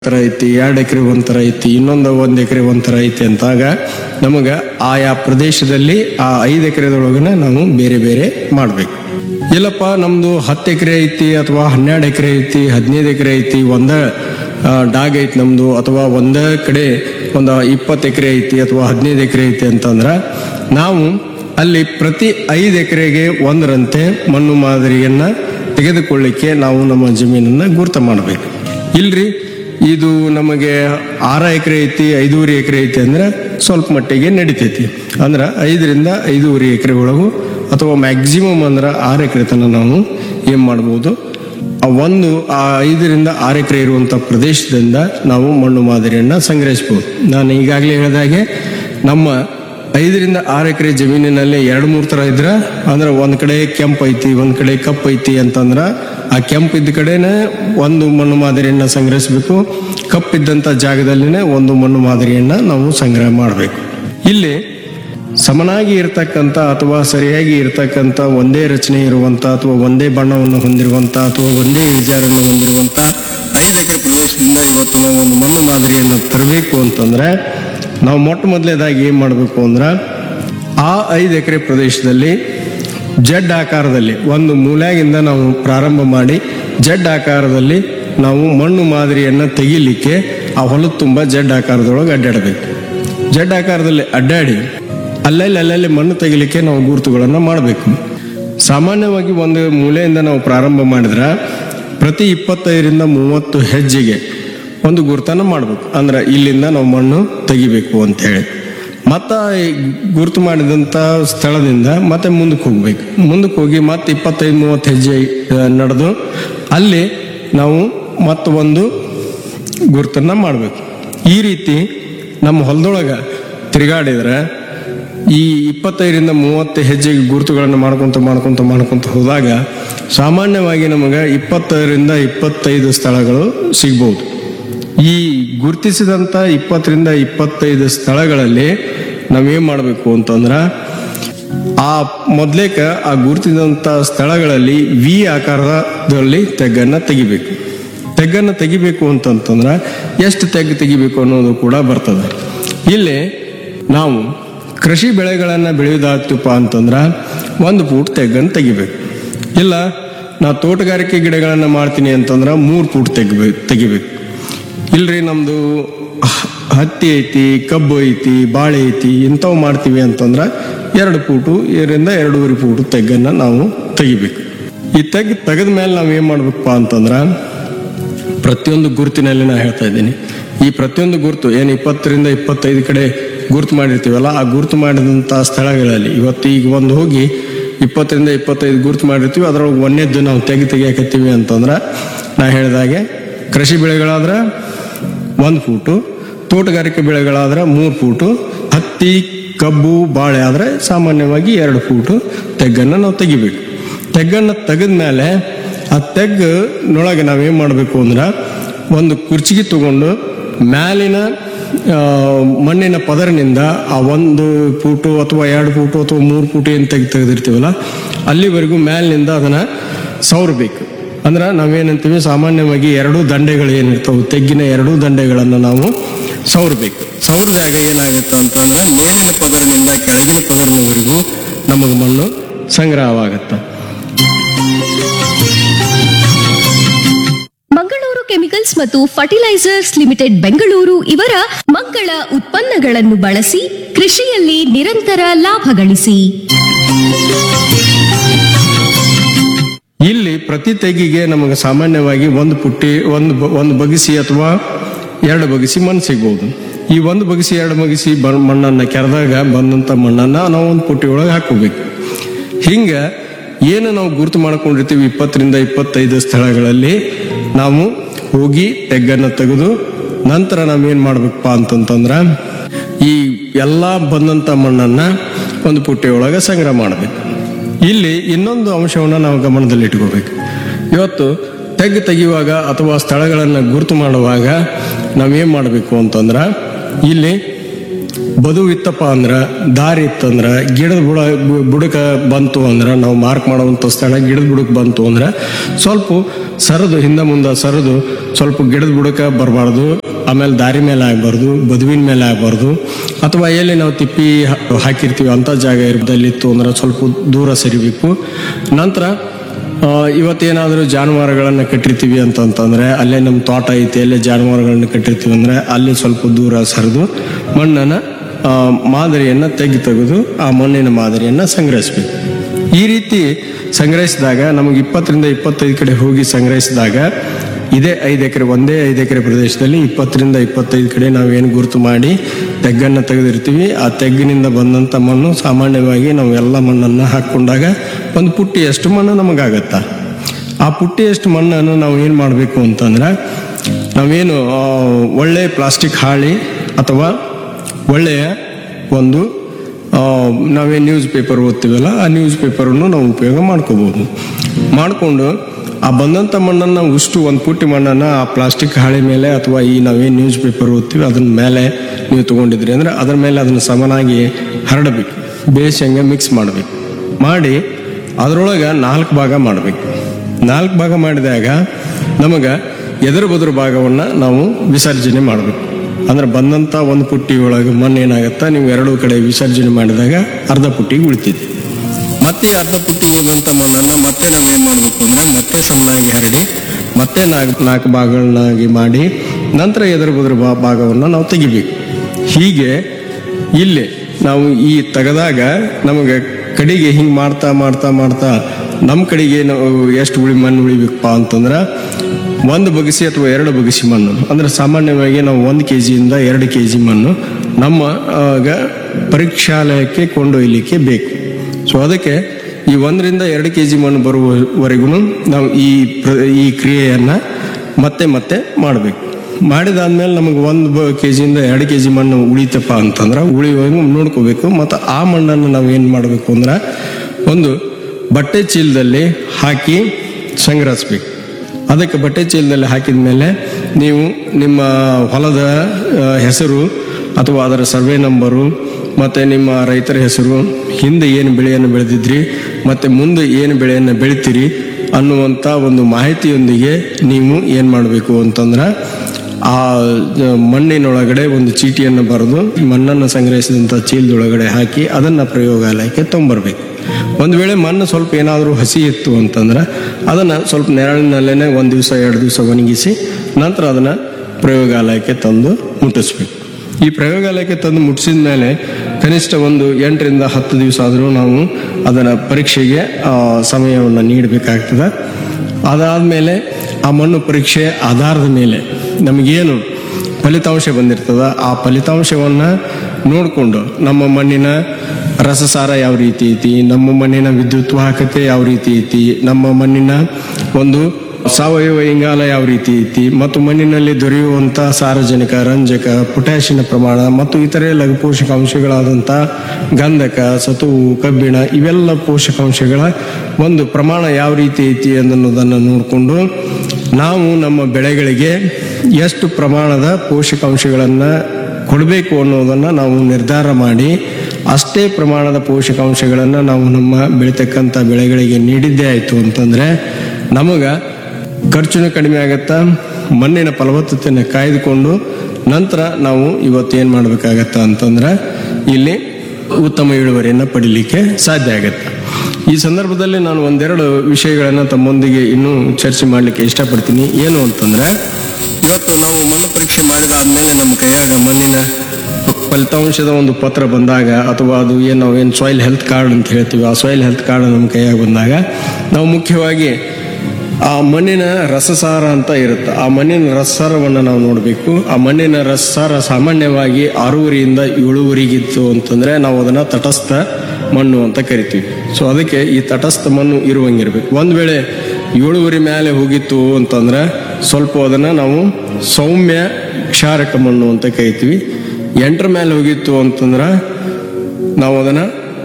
ಥರ ಐತಿ ಎರಡು ಎಕರೆ ಒಂಥರ ಐತಿ ಇನ್ನೊಂದು ಒಂದು ಎಕರೆ ಒಂಥರ ಐತಿ ಅಂತಾಗ ನಮಗೆ ಆಯಾ ಪ್ರದೇಶದಲ್ಲಿ ಆ ಐದು ಎಕರೆದೊಳಗನ ನಾವು ಬೇರೆ ಬೇರೆ ಮಾಡಬೇಕು ಇಲ್ಲಪ್ಪ ನಮ್ದು ಹತ್ತು ಎಕರೆ ಐತಿ ಅಥವಾ ಹನ್ನೆರಡು ಎಕರೆ ಐತಿ ಹದಿನೈದು ಎಕರೆ ಐತಿ ಒಂದ ಆ, ಡಾಗ್ ಐತಿ ನಮ್ದು ಅಥವಾ ಒಂದ ಕಡೆ ಒಂದು ಇಪ್ಪತ್ತು ಎಕರೆ ಐತಿ ಅಥವಾ ಹದಿನೈದು ಎಕರೆ ಐತಿ ಅಂತಂದ್ರೆ ನಾವು ಅಲ್ಲಿ ಪ್ರತಿ ಐದು ಎಕರೆಗೆ ಒಂದರಂತೆ ಮಣ್ಣು ಮಾದರಿಯನ್ನ ತೆಗೆದುಕೊಳ್ಳಿಕ್ಕೆ ನಾವು ನಮ್ಮ ಜಮೀನನ್ನ ಗುರುತ ಮಾಡಬೇಕು ಇಲ್ರಿ ಇದು ನಮಗೆ ಆರ ಎಕರೆ ಐತಿ ಐದೂವರೆ ಎಕರೆ ಐತಿ ಅಂದ್ರೆ ಸ್ವಲ್ಪ ಮಟ್ಟಿಗೆ ನಡಿತೈತಿ ಅಂದ್ರೆ ಐದರಿಂದ ಐದೂವರೆ ಎಕರೆ ಒಳಗು ಅಥವಾ ಮ್ಯಾಕ್ಸಿಮಮ್ ಅಂದ್ರೆ ಆರು ಎಕರೆ ತನಕ ನಾವು ಏನ್ ಮಾಡ್ಬೋದು ಆ ಒಂದು ಆ ಐದರಿಂದ ಆರು ಎಕರೆ ಇರುವಂತ ಪ್ರದೇಶದಿಂದ ನಾವು ಮಣ್ಣು ಮಾದರಿಯನ್ನ ಸಂಗ್ರಹಿಸಬಹುದು ನಾನು ಈಗಾಗಲೇ ಹೇಳಿದಾಗೆ ನಮ್ಮ ಐದರಿಂದ ಆರು ಎಕರೆ ಜಮೀನಿನಲ್ಲಿ ಎರಡು ಮೂರು ತರ ಇದ್ರ ಅಂದ್ರೆ ಒಂದ್ ಕಡೆ ಕೆಂಪ್ ಐತಿ ಒಂದ್ ಕಡೆ ಕಪ್ ಐತಿ ಅಂತಂದ್ರ ಆ ಕೆಂಪ್ ಇದ್ದ ಕಡೆನೆ ಒಂದು ಮಣ್ಣು ಮಾದರಿಯನ್ನ ಸಂಗ್ರಹಿಸಬೇಕು ಕಪ್ ಇದ್ದಂತ ಜಾಗದಲ್ಲಿನೇ ಒಂದು ಮಣ್ಣು ಮಾದರಿಯನ್ನ ನಾವು ಸಂಗ್ರಹ ಮಾಡಬೇಕು ಇಲ್ಲಿ ಸಮನಾಗಿ ಇರತಕ್ಕಂತ ಅಥವಾ ಸರಿಯಾಗಿ ಇರತಕ್ಕಂತ ಒಂದೇ ರಚನೆ ಇರುವಂತ ಅಥವಾ ಒಂದೇ ಬಣ್ಣವನ್ನು ಹೊಂದಿರುವಂತ ಅಥವಾ ಒಂದೇ ಇಳಿಜಾರನ್ನು ಹೊಂದಿರುವಂತ ಐದು ಎಕರೆ ಪ್ರದೇಶದಿಂದ ಇವತ್ತು ನಾವು ಒಂದು ಮಣ್ಣು ಮಾದರಿಯನ್ನು ತರಬೇಕು ಅಂತಂದ್ರೆ ನಾವು ಮೊಟ್ಟ ಮೊದಲೇದಾಗಿ ಏನ್ ಮಾಡಬೇಕು ಅಂದ್ರೆ ಆ ಐದು ಎಕರೆ ಪ್ರದೇಶದಲ್ಲಿ ಜಡ್ ಆಕಾರದಲ್ಲಿ ಒಂದು ಮೂಲೆಯಾಗಿಂದ ನಾವು ಪ್ರಾರಂಭ ಮಾಡಿ ಜಡ್ ಆಕಾರದಲ್ಲಿ ನಾವು ಮಣ್ಣು ಮಾದರಿಯನ್ನ ತೆಗಿಲಿಕ್ಕೆ ಆ ಹೊಲದ ತುಂಬ ಜಡ್ ಆಕಾರದೊಳಗೆ ಅಡ್ಡಾಡಬೇಕು ಜಡ್ ಆಕಾರದಲ್ಲಿ ಅಡ್ಡಾಡಿ ಅಲ್ಲಲ್ಲಿ ಅಲ್ಲಲ್ಲಿ ಮಣ್ಣು ತೆಗಿಲಿಕ್ಕೆ ನಾವು ಗುರುತುಗಳನ್ನು ಮಾಡಬೇಕು ಸಾಮಾನ್ಯವಾಗಿ ಒಂದು ಮೂಲೆಯಿಂದ ನಾವು ಪ್ರಾರಂಭ ಮಾಡಿದ್ರೆ ಪ್ರತಿ ಇಪ್ಪತ್ತೈದರಿಂದ ಮೂವತ್ತು ಹೆಜ್ಜೆಗೆ ಒಂದು ಗುರುತನ್ನು ಮಾಡಬೇಕು ಅಂದ್ರೆ ಇಲ್ಲಿಂದ ನಾವು ಮಣ್ಣು ತೆಗಿಬೇಕು ಅಂತ ಹೇಳಿ ಮತ್ತ ಈ ಗುರುತು ಮಾಡಿದಂಥ ಸ್ಥಳದಿಂದ ಮತ್ತೆ ಮುಂದಕ್ಕೆ ಹೋಗ್ಬೇಕು ಮುಂದಕ್ಕೆ ಹೋಗಿ ಮತ್ತೆ ಇಪ್ಪತ್ತೈದು ಮೂವತ್ತು ಹೆಜ್ಜೆ ಆ, ನಡೆದು ಅಲ್ಲಿ ನಾವು ಮತ್ತೆ ಒಂದು ಗುರುತನ್ನ ಮಾಡಬೇಕು ಈ ರೀತಿ ನಮ್ಮ ಹೊಲದೊಳಗ ತಿರುಗಾಡಿದ್ರೆ ಈ ಇಪ್ಪತ್ತೈದರಿಂದ ಮೂವತ್ತು ಹೆಜ್ಜೆಗೆ ಗುರುತುಗಳನ್ನು ಮಾಡ್ಕೊಂತ ಮಾಡ್ಕೊಂತ ಮಾಡ್ಕೊಂತ ಹೋದಾಗ ಸಾಮಾನ್ಯವಾಗಿ ನಮಗೆ ಇಪ್ಪತ್ತೈದರಿಂದ ಇಪ್ಪತ್ತೈದು ಸ್ಥಳಗಳು ಸಿಗ್ಬೋದು ಈ ಗುರುತಿಸಿದಂಥ ಇಪ್ಪತ್ತರಿಂದ ಇಪ್ಪತ್ತೈದು ಸ್ಥಳಗಳಲ್ಲಿ ನಾವೇನ್ ಮಾಡಬೇಕು ಅಂತಂದ್ರ ಆ ಮೊದ್ಲೇಕ ಆ ಗುರುತಿಸಿದಂಥ ಸ್ಥಳಗಳಲ್ಲಿ ವಿ ಆಕಾರದಲ್ಲಿ ತೆಗ್ಗನ್ನ ತೆಗಿಬೇಕು ತೆಗ್ಗನ್ನ ತೆಗಿಬೇಕು ಅಂತಂತಂದ್ರ ಎಷ್ಟು ತೆಗ್ಗು ತೆಗಿಬೇಕು ಅನ್ನೋದು ಕೂಡ ಬರ್ತದೆ ಇಲ್ಲಿ ನಾವು ಕೃಷಿ ಬೆಳೆಗಳನ್ನ ಬೆಳೆಯೋದಾಗ್ತಪ್ಪ ಅಂತಂದ್ರ ಒಂದು ಫೂಟ್ ತೆಗ್ಗನ್ನು ತೆಗಿಬೇಕು ಇಲ್ಲ ನಾ ತೋಟಗಾರಿಕೆ ಗಿಡಗಳನ್ನ ಮಾಡ್ತೀನಿ ಅಂತಂದ್ರ ಮೂರು ಫೂಟ್ ತೆಗಿಬೇಕು ತೆಗಿಬೇಕು ಇಲ್ರಿ ನಮ್ದು ಹ- ಹತ್ತಿ ಐತಿ ಕಬ್ಬು ಐತಿ ಬಾಳೆ ಐತಿ ಇಂಥವು ಮಾಡ್ತೀವಿ ಅಂತಂದ್ರ ಎರಡು ಫೂಟು ಇದರಿಂದ ಎರಡೂವರೆ ಫೂಟು ತೆಗ್ಗನ್ನ ನಾವು ತೆಗಿಬೇಕು ಈ ತೆಗ್ ತೆಗೆದ ಮೇಲೆ ನಾವು ಏನ್ ಮಾಡ್ಬೇಕಪ್ಪ ಅಂತಂದ್ರ ಪ್ರತಿಯೊಂದು ಗುರುತಿನಲ್ಲಿ ನಾ ಹೇಳ್ತಾ ಇದ್ದೀನಿ ಈ ಪ್ರತಿಯೊಂದು ಗುರುತು ಏನು ಇಪ್ಪತ್ತರಿಂದ ಇಪ್ಪತ್ತೈದು ಕಡೆ ಗುರುತು ಮಾಡಿರ್ತೀವಲ್ಲ ಆ ಗುರುತು ಮಾಡಿದಂಥ ಸ್ಥಳಗಳಲ್ಲಿ ಇವತ್ತು ಈಗ ಒಂದು ಹೋಗಿ ಇಪ್ಪತ್ತರಿಂದ ಇಪ್ಪತ್ತೈದು ಗುರುತು ಮಾಡಿರ್ತೀವಿ ಅದರೊಳಗೆ ಒಂದೇದ್ದು ನಾವು ತೆಗಿ ತೆಗಿಯಾಕತ್ತೀವಿ ಅಂತಂದ್ರೆ ನಾ ಹೇಳಿದಾಗೆ ಕೃಷಿ ಬೆಳೆಗಳಾದ್ರೆ ಒಂದು ಫೂಟು ತೋಟಗಾರಿಕೆ ಬೆಳೆಗಳಾದ್ರೆ ಮೂರು ಫೂಟು ಹತ್ತಿ ಕಬ್ಬು ಬಾಳೆ ಆದರೆ ಸಾಮಾನ್ಯವಾಗಿ ಎರಡು ಫೂಟು ತೆಗ್ಗನ್ನು ನಾವು ತೆಗಿಬೇಕು ತೆಗ್ಗನ್ನು ತೆಗೆದ ಮೇಲೆ ಆ ತೆಗ್ಗಿನೊಳಗೆ ನಾವೇನು ಮಾಡಬೇಕು ಅಂದ್ರೆ ಒಂದು ಕುರ್ಚಿಗೆ ತಗೊಂಡು ಮ್ಯಾಲಿನ ಆ, ಮಣ್ಣಿನ ಪದರಿನಿಂದ ಆ ಒಂದು ಫೂಟು ಅಥವಾ ಎರಡು ಫೂಟು ಅಥವಾ ಮೂರು ಫೂಟು ಏನು ತೆಗೆದು ತೆಗೆದಿರ್ತೀವಲ್ಲ ಅಲ್ಲಿವರೆಗೂ ಮ್ಯಾಲಿನಿಂದ ಅದನ್ನ ಸವರಬೇಕು ಅಂದ್ರೆ ನಾವೇನಂತೀವಿ ಸಾಮಾನ್ಯವಾಗಿ ಎರಡೂ ದಂಡೆಗಳು ಏನಿರ್ತಾವೆ ತೆಗ್ಗಿನ ಎರಡೂ ದಂಡೆಗಳನ್ನು ನಾವು ಸವರಬೇಕು ಸವರಿದಾಗ ಏನಾಗುತ್ತೆ ಅಂತಂದ್ರೆ ಮೇಲಿನ ಪದರಿನಿಂದ ಕೆಳಗಿನ ಪದರಿನವರೆಗೂ ನಮಗೆ ಮಣ್ಣು ಸಂಗ್ರಹವಾಗುತ್ತೆ ಮಂಗಳೂರು ಕೆಮಿಕಲ್ಸ್ ಮತ್ತು ಫರ್ಟಿಲೈಸರ್ಸ್ ಲಿಮಿಟೆಡ್ ಬೆಂಗಳೂರು ಇವರ ಮಕ್ಕಳ ಉತ್ಪನ್ನಗಳನ್ನು ಬಳಸಿ ಕೃಷಿಯಲ್ಲಿ ನಿರಂತರ ಲಾಭ ಗಳಿಸಿ ಇಲ್ಲಿ ಪ್ರತಿ ತೆಗಿಗೆ ನಮಗೆ ಸಾಮಾನ್ಯವಾಗಿ ಒಂದು ಪುಟ್ಟಿ ಒಂದು ಬ- ಒಂದು ಬಗಿಸಿ ಅಥವಾ ಎರಡು ಬಗಿಸಿ ಮಣ್ಣು ಸಿಗ್ಬೋದು ಈ ಒಂದು ಬಗಿಸಿ ಎರಡು ಬಗಿಸಿ ಬ ಮಣ್ಣನ್ನು ಕೆರೆದಾಗ ಬಂದಂಥ ಮಣ್ಣನ್ನ ನಾವು ಒಂದು ಪುಟ್ಟಿ ಒಳಗೆ ಹಾಕೋಬೇಕು ಹಿಂಗ ಏನು ನಾವು ಗುರುತು ಮಾಡ್ಕೊಂಡಿರ್ತೀವಿ ಇಪ್ಪತ್ತರಿಂದ ಇಪ್ಪತ್ತೈದು ಸ್ಥಳಗಳಲ್ಲಿ ನಾವು ಹೋಗಿ ತೆಗ್ಗನ್ನು ತೆಗೆದು ನಂತರ ನಾವೇನ್ ಮಾಡ್ಬೇಕಪ್ಪ ಅಂತಂತಂದ್ರ ಈ ಎಲ್ಲ ಬಂದಂತ ಮಣ್ಣನ್ನ ಒಂದು ಪುಟ್ಟಿ ಒಳಗೆ ಸಂಗ್ರಹ ಮಾಡಬೇಕು ಇಲ್ಲಿ ಇನ್ನೊಂದು ಅಂಶವನ್ನ ನಾವು ಗಮನದಲ್ಲಿ ಇಟ್ಕೋಬೇಕು ಇವತ್ತು ತೆಗ್ಗು ತೆಗೆಯುವಾಗ ಅಥವಾ ಸ್ಥಳಗಳನ್ನು ಗುರುತು ಮಾಡುವಾಗ ನಾವೇನ್ ಮಾಡಬೇಕು ಅಂತಂದ್ರ ಇಲ್ಲಿ ಬದು ಇತ್ತಪ್ಪ ಅಂದ್ರ ದಾರಿ ಇತ್ತಂದ್ರ ಗಿಡದ ಬುಡ ಬು- ಬುಡಕ ಬಂತು ಅಂದ್ರ ನಾವು ಮಾರ್ಕ್ ಮಾಡುವಂಥ ಸ್ಥಳ ಗಿಡದ ಬುಡಕ್ ಬಂತು ಅಂದ್ರ ಸ್ವಲ್ಪ ಸರದು ಹಿಂದೆ ಮುಂದೆ ಸರದು ಸ್ವಲ್ಪ ಗಿಡದ ಬುಡಕ ಬರಬಾರ್ದು ಆಮೇಲೆ ದಾರಿ ಮೇಲೆ ಆಗಬಾರ್ದು ಬದುವಿನ ಮೇಲೆ ಆಗಬಾರ್ದು ಅಥವಾ ಎಲ್ಲಿ ನಾವು ತಿಪ್ಪಿ ಹಾ- ಹಾಕಿರ್ತೀವಿ ಅಂಥ ಜಾಗ ಇತ್ತು ಅಂದ್ರೆ ಸ್ವಲ್ಪ ದೂರ ಸರಿಬೇಕು ನಂತರ ಆ, ಇವತ್ತೇನಾದರೂ ಜಾನುವಾರುಗಳನ್ನು ಕಟ್ಟಿರ್ತೀವಿ ಅಂತಂತಂದ್ರೆ ಅಲ್ಲೇ ನಮ್ಮ ತೋಟ ಐತಿ ಅಲ್ಲೇ ಜಾನುವಾರುಗಳನ್ನ ಕಟ್ಟಿರ್ತೀವಿ ಅಂದ್ರೆ ಅಲ್ಲಿ ಸ್ವಲ್ಪ ದೂರ ಸರಿದು ಮಣ್ಣನ್ನು ಆ, ಮಾದರಿಯನ್ನು ತೆಗಿ ತೆಗೆದು ಆ ಮಣ್ಣಿನ ಮಾದರಿಯನ್ನು ಸಂಗ್ರಹಿಸ್ಬೇಕು ಈ ರೀತಿ ಸಂಗ್ರಹಿಸಿದಾಗ ನಮಗೆ ಇಪ್ಪತ್ತರಿಂದ ಇಪ್ಪತ್ತೈದು ಕಡೆ ಹೋಗಿ ಸಂಗ್ರಹಿಸಿದಾಗ ಇದೇ ಐದು ಎಕರೆ ಒಂದೇ ಐದು ಎಕರೆ ಪ್ರದೇಶದಲ್ಲಿ ಇಪ್ಪತ್ತರಿಂದ ಇಪ್ಪತ್ತೈದು ಕಡೆ ನಾವೇನು ಗುರುತು ಮಾಡಿ ತೆಗ್ಗನ್ನು ತೆಗೆದಿರ್ತೀವಿ ಆ ತೆಗ್ಗಿನಿಂದ ಬಂದಂಥ ಮಣ್ಣು ಸಾಮಾನ್ಯವಾಗಿ ನಾವು ಎಲ್ಲ ಮಣ್ಣನ್ನು ಹಾಕ್ಕೊಂಡಾಗ ಒಂದು ಪುಟ್ಟಿಯಷ್ಟು ಮಣ್ಣು ನಮಗಾಗತ್ತ ಆ ಪುಟ್ಟಿಯಷ್ಟು ಮಣ್ಣನ್ನು ನಾವು ಏನು ಮಾಡಬೇಕು ಅಂತಂದ್ರೆ ನಾವೇನು ಆ, ಒಳ್ಳೆ ಪ್ಲಾಸ್ಟಿಕ್ ಹಾಳಿ ಅಥವಾ ಒಳ್ಳೆಯ ಒಂದು ಆ, ನಾವೇನು ನ್ಯೂಸ್ ಪೇಪರ್ ಓದ್ತೀವಲ್ಲ ಆ ನ್ಯೂಸ್ ಪೇಪರನ್ನು ನಾವು ಉಪಯೋಗ ಮಾಡ್ಕೋಬಹುದು ಮಾಡಿಕೊಂಡು ಆ ಬಂದಂಥ ಮಣ್ಣನ್ನು ಉಷ್ಟು ಒಂದು ಪುಟ್ಟಿ ಮಣ್ಣನ್ನು ಆ ಪ್ಲಾಸ್ಟಿಕ್ ಹಾಳೆ ಮೇಲೆ ಅಥವಾ ಈ ನಾವೇನು ನ್ಯೂಸ್ ಪೇಪರ್ ಓದ್ತೀವಿ ಅದನ್ನ ಮೇಲೆ ನೀವು ತಗೊಂಡಿದ್ರಿ ಅಂದ್ರೆ ಅದರ ಮೇಲೆ ಅದನ್ನು ಸಮನಾಗಿ ಹರಡಬೇಕು ಬೇಸಂಗೆ ಮಿಕ್ಸ್ ಮಾಡಬೇಕು ಮಾಡಿ ಅದರೊಳಗೆ ನಾಲ್ಕು ಭಾಗ ಮಾಡಬೇಕು ನಾಲ್ಕು ಭಾಗ ಮಾಡಿದಾಗ ನಮಗೆ ಎದುರು ಬದುರು ಭಾಗವನ್ನು ನಾವು ವಿಸರ್ಜನೆ ಮಾಡಬೇಕು ಅಂದ್ರೆ ಬಂದಂಥ ಒಂದು ಪುಟ್ಟಿ ಒಳಗೆ ಮಣ್ಣು ಏನಾಗತ್ತಾ ನೀವು ಎರಡೂ ಕಡೆ ವಿಸರ್ಜನೆ ಮಾಡಿದಾಗ ಅರ್ಧ ಪುಟ್ಟಿಗೆ ಉಳಿತೈತಿ ಮತ್ತೆ ಈ ಅರ್ಧ ಪುಟ್ಟಿಗೆ ಉಳಿದಂಥ ಮಣ್ಣನ್ನು ಮತ್ತೆ ನಾವು ಏನು ಮಾಡಬೇಕು ಅಂದ್ರೆ ಮತ್ತೆ ಸಮನಾಗಿ ಹರಡಿ ಮತ್ತೆ ನಾಲ್ಕು ನಾಲ್ಕು ಭಾಗಗಳನ್ನಾಗಿ ಮಾಡಿ ನಂತರ ಎದುರು ಬದುರು ಭಾ- ಭಾಗವನ್ನು ನಾವು ತೆಗಿಬೇಕು ಹೀಗೆ ಇಲ್ಲಿ ನಾವು ಈ ತೆಗೆದಾಗ ನಮಗೆ ಕಡೆಗೆ ಹಿಂಗೆ ಮಾಡ್ತಾ ಮಾಡ್ತಾ ಮಾಡ್ತಾ ನಮ್ಮ ಕಡೆಗೆ ನಾವು ಎಷ್ಟು ಉಳಿ ಮಣ್ಣು ಉಳಿಬೇಕಪ್ಪ ಅಂತಂದ್ರೆ ಒಂದು ಬಗಸಿ ಅಥವಾ ಎರಡು ಬಗಸಿ ಮಣ್ಣು ಅಂದ್ರೆ ಸಾಮಾನ್ಯವಾಗಿ ನಾವು ಒಂದು ಕೆ ಜಿಯಿಂದ ಎರಡು ಕೆ ಜಿ ಮಣ್ಣು ನಮ್ಮ ಆಗ ಪರೀಕ್ಷಾಲಯಕ್ಕೆ ಕೊಂಡೊಯ್ಯಲಿಕ್ಕೆ ಬೇಕು ಸೊ ಅದಕ್ಕೆ ಈ ಒಂದರಿಂದ ಎರಡು ಕೆ ಜಿ ಮಣ್ಣು ಬರುವವರೆಗೂ ನಾವು ಈ ಪ್ರ- ಈ ಕ್ರಿಯೆಯನ್ನು ಮತ್ತೆ ಮತ್ತೆ ಮಾಡಬೇಕು ಮಾಡಿದಾದ್ಮೇಲೆ ನಮಗೆ ಒಂದು ಕೆ ಜಿಯಿಂದ ಎರಡು ಕೆ ಜಿ ಮಣ್ಣು ಉಳಿತಪ್ಪ ಅಂತಂದ್ರೆ ಉಳಿಯುವಾಗ ನೋಡ್ಕೋಬೇಕು ಮತ್ತು ಆ ಮಣ್ಣನ್ನು ನಾವು ಏನು ಮಾಡಬೇಕು ಅಂದ್ರೆ ಒಂದು ಬಟ್ಟೆ ಚೀಲದಲ್ಲಿ ಹಾಕಿ ಸಂಗ್ರಹಿಸ್ಬೇಕು ಅದಕ್ಕೆ ಬಟ್ಟೆ ಚೀಲದಲ್ಲಿ ಹಾಕಿದ ಮೇಲೆ ನೀವು ನಿಮ್ಮ ಹೊಲದ ಆ, ಹೆಸರು ಅಥವಾ ಅದರ ಸರ್ವೆ ನಂಬರು ಮತ್ತು ನಿಮ್ಮ ರೈತರ ಹೆಸರು ಹಿಂದೆ ಏನು ಬೆಳೆಯನ್ನು ಬೆಳೆದಿದ್ರಿ ಮತ್ತು ಮುಂದೆ ಏನು ಬೆಳೆಯನ್ನು ಬೆಳಿತೀರಿ ಅನ್ನುವಂಥ ಒಂದು ಮಾಹಿತಿಯೊಂದಿಗೆ ನೀವು ಏನು ಮಾಡಬೇಕು ಅಂತಂದ್ರೆ ಆ ಆ, ಮಣ್ಣಿನೊಳಗಡೆ ಒಂದು ಚೀಟಿಯನ್ನು ಬರೆದು ಮಣ್ಣನ್ನು ಸಂಗ್ರಹಿಸಿದಂಥ ಚೀಲದೊಳಗಡೆ ಹಾಕಿ ಅದನ್ನು ಪ್ರಯೋಗಾಲಯಕ್ಕೆ ತೊಗೊಂಬರ್ಬೇಕು ಒಂದು ವೇಳೆ ಮಣ್ಣು ಸ್ವಲ್ಪ ಏನಾದರೂ ಹಸಿ ಇತ್ತು ಅಂತಂದ್ರೆ ಅದನ್ನು ಸ್ವಲ್ಪ ನೆರಳಿನಲ್ಲೇ ಒಂದು ದಿವಸ ಎರಡು ದಿವಸ ಒಣಗಿಸಿ ನಂತರ ಅದನ್ನು ಪ್ರಯೋಗಾಲಯಕ್ಕೆ ತಂದು ಮುಟ್ಟಿಸ್ಬೇಕು ಈ ಪ್ರಯೋಗಾಲಯಕ್ಕೆ ತಂದು ಮುಟ್ಟಿಸಿದ ಮೇಲೆ ಕನಿಷ್ಠ ಒಂದು ಎಂಟರಿಂದ ಹತ್ತು ದಿವಸ ಆದರೂ ನಾವು ಅದರ ಪರೀಕ್ಷೆಗೆ ಆ, ಸಮಯವನ್ನು ನೀಡಬೇಕಾಗ್ತದೆ ಅದಾದಮೇಲೆ ಆ ಮಣ್ಣು ಪರೀಕ್ಷೆ ಆಧಾರದ ಮೇಲೆ ನಮಗೇನು ಫಲಿತಾಂಶ ಬಂದಿರ್ತದ ಆ ಫಲಿತಾಂಶವನ್ನು ನೋಡಿಕೊಂಡು ನಮ್ಮ ಮಣ್ಣಿನ ರಸಸಾರ ಯಾವ ರೀತಿ ಐತಿ ನಮ್ಮ ಮಣ್ಣಿನ ವಿದ್ಯುತ್ ವಾಹಕತೆ ಯಾವ ರೀತಿ ಐತಿ ನಮ್ಮ ಮಣ್ಣಿನ ಒಂದು ಸಾವಯವ ಇಂಗಾಲ ಯಾವ ರೀತಿ ಐತಿ ಮತ್ತು ಮಣ್ಣಿನಲ್ಲಿ ದೊರೆಯುವಂಥ ಸಾರಜನಕ ರಂಜಕ ಪೊಟ್ಯಾಷಿಯನ ಪ್ರಮಾಣ ಮತ್ತು ಇತರೆ ಲಘು ಪೋಷಕಾಂಶಗಳಾದಂಥ ಗಂಧಕ ಸತುವು ಕಬ್ಬಿಣ ಇವೆಲ್ಲ ಪೋಷಕಾಂಶಗಳ ಒಂದು ಪ್ರಮಾಣ ಯಾವ ರೀತಿ ಐತಿ ಅನ್ನೋದನ್ನು ನೋಡಿಕೊಂಡು ನಾವು ನಮ್ಮ ಬೆಳೆಗಳಿಗೆ ಎಷ್ಟು ಪ್ರಮಾಣದ ಪೋಷಕಾಂಶಗಳನ್ನು ಕೊಡಬೇಕು ಅನ್ನೋದನ್ನು ನಾವು ನಿರ್ಧಾರ ಮಾಡಿ ಅಷ್ಟೇ ಪ್ರಮಾಣದ ಪೋಷಕಾಂಶಗಳನ್ನು ನಾವು ನಮ್ಮ ಬೆಳಿತಕ್ಕಂಥ ಬೆಳೆಗಳಿಗೆ ನೀಡಿದ್ದೇ ಆಯಿತು ಅಂತಂದರೆ ನಮಗೆ ಖರ್ಚುನು ಕಡಿಮೆ ಆಗತ್ತಾ ಮಣ್ಣಿನ ಫಲವತ್ತತೆಯನ್ನು ಕಾಯ್ದುಕೊಂಡು ನಂತರ ನಾವು ಇವತ್ತು ಏನು ಮಾಡಬೇಕಾಗತ್ತ ಅಂತಂದ್ರೆ ಇಲ್ಲಿ ಉತ್ತಮ ಇಳುವರಿಯನ್ನು ಪಡಿಲಿಕ್ಕೆ ಸಾಧ್ಯ ಆಗತ್ತೆ ಈ ಸಂದರ್ಭದಲ್ಲಿ ನಾನು ಒಂದೆರಡು ವಿಷಯಗಳನ್ನು ತಮ್ಮೊಂದಿಗೆ ಇನ್ನೂ ಚರ್ಚೆ ಮಾಡಲಿಕ್ಕೆ ಇಷ್ಟಪಡ್ತೀನಿ ಏನು ಅಂತಂದ್ರೆ ಇವತ್ತು ನಾವು ಮಣ್ಣು ಪರೀಕ್ಷೆ ಮಾಡಿದಾದ್ಮೇಲೆ ನಮ್ಮ ಕೈಯಾಗ ಮಣ್ಣಿನ ಫಲಿತಾಂಶದ ಒಂದು ಪತ್ರ ಬಂದಾಗ ಅಥವಾ ಅದು ಏನು ನಾವು ಏನು ಸಾಯಿಲ್ ಹೆಲ್ತ್ ಕಾರ್ಡ್ ಅಂತ ಹೇಳ್ತೀವಿ ಆ ಸಾಯಿಲ್ ಹೆಲ್ತ್ ಕಾರ್ಡ್ ನಮ್ಮ ಕೈಯಾಗ ಬಂದಾಗ ನಾವು ಮುಖ್ಯವಾಗಿ ಆ ಮಣ್ಣಿನ ರಸಸಾರ ಅಂತ ಇರುತ್ತೆ ಆ ಮಣ್ಣಿನ ರಸಸಾರವನ್ನು ನಾವು ನೋಡಬೇಕು ಆ ಮಣ್ಣಿನ ರಸಸಾರ ಸಾಮಾನ್ಯವಾಗಿ ಆರೂವರಿಯಿಂದ ಏಳುವರೆಗಿತ್ತು ಅಂತಂದ್ರೆ ನಾವು ಅದನ್ನ ತಟಸ್ಥ ಮಣ್ಣು ಅಂತ ಕರಿತೀವಿ ಸೊ ಅದಕ್ಕೆ ಈ ತಟಸ್ಥ ಮಣ್ಣು ಇರುವಂಗಿರ್ಬೇಕು ಒಂದು ವೇಳೆ ಏಳುವರೆ ಮೇಲೆ ಹೋಗಿತ್ತು ಅಂತಂದ್ರೆ ಸ್ವಲ್ಪ ಅದನ್ನ ನಾವು ಸೌಮ್ಯ ಕ್ಷಾರಕ ಮಣ್ಣು ಅಂತ ಕರಿತೀವಿ ಎಂಟರ ಮೇಲೆ ಹೋಗಿತ್ತು ಅಂತಂದ್ರೆ ನಾವು ಅದನ್ನ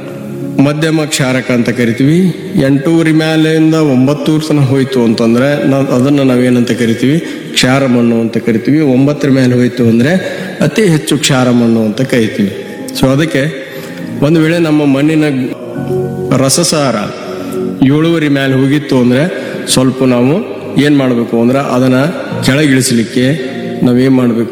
ಮಧ್ಯಮ ಕ್ಷಾರಕ ಅಂತ ಕರಿತೀವಿ ಎಂಟೂವರೆ ಮೇಲಿಂದ ಒಂಬತ್ತೂರು ತನಕ ಹೋಯ್ತು ಅಂತಂದ್ರೆ ನಾವು ಅದನ್ನು ನಾವೇನಂತ ಕರಿತೀವಿ ಕ್ಷಾರ ಮಣ್ಣು ಅಂತ ಕರಿತೀವಿ ಒಂಬತ್ತರ ಮೇಲೆ ಹೋಯ್ತು ಅಂದ್ರೆ ಅತಿ ಹೆಚ್ಚು ಕ್ಷಾರ ಮಣ್ಣು ಅಂತ ಕರಿತೀವಿ ಸೊ ಅದಕ್ಕೆ ಒಂದು ವೇಳೆ ನಮ್ಮ ಮಣ್ಣಿನ ರಸಸಾರ ಏಳುವರಿ ಮೇಲೆ ಹೋಗಿತ್ತು ಅಂದ್ರೆ ಸ್ವಲ್ಪ ನಾವು ಏನ್ ಮಾಡಬೇಕು ಅಂದ್ರೆ ಅದನ್ನ ಕೆಳಗಿಳಿಸಲಿಕ್ಕೆ ನಾವೇನ್ ಮಾಡಬೇಕು